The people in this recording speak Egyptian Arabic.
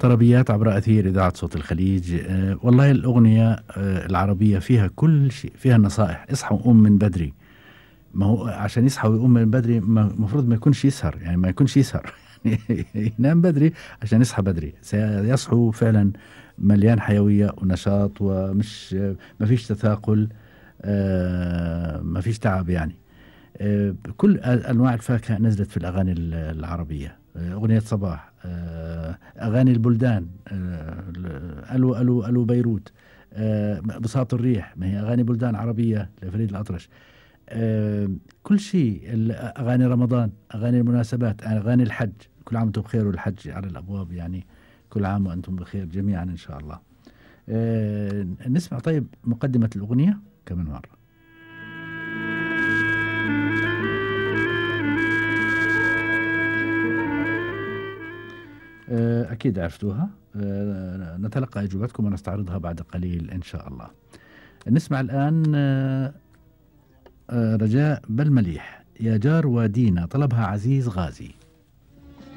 طربيات عبر أثير إذاعة صوت الخليج أه والله الأغنية أه العربية فيها كل شيء فيها نصائح اصحوا وقوم من بدري ما هو عشان يصحى ويقوم من بدري المفروض ما يكونش يسهر يعني ما يكونش يسهر ينام بدري عشان يصحى بدري سيصحو فعلا مليان حيوية ونشاط ومش ما فيش تثاقل آه، ما فيش تعب يعني آه، كل انواع الفاكهه نزلت في الاغاني العربيه آه، اغنيه صباح اغاني البلدان الو الو الو بيروت بساط الريح ما هي اغاني بلدان عربيه لفريد الاطرش كل شيء اغاني رمضان اغاني المناسبات اغاني الحج كل عام وانتم بخير والحج على الابواب يعني كل عام وانتم بخير جميعا ان شاء الله نسمع طيب مقدمه الاغنيه كمان مرة آه، أكيد عرفتوها آه، نتلقى أجوبتكم ونستعرضها بعد قليل إن شاء الله نسمع الآن آه، رجاء بالمليح يا جار وادينا طلبها عزيز غازي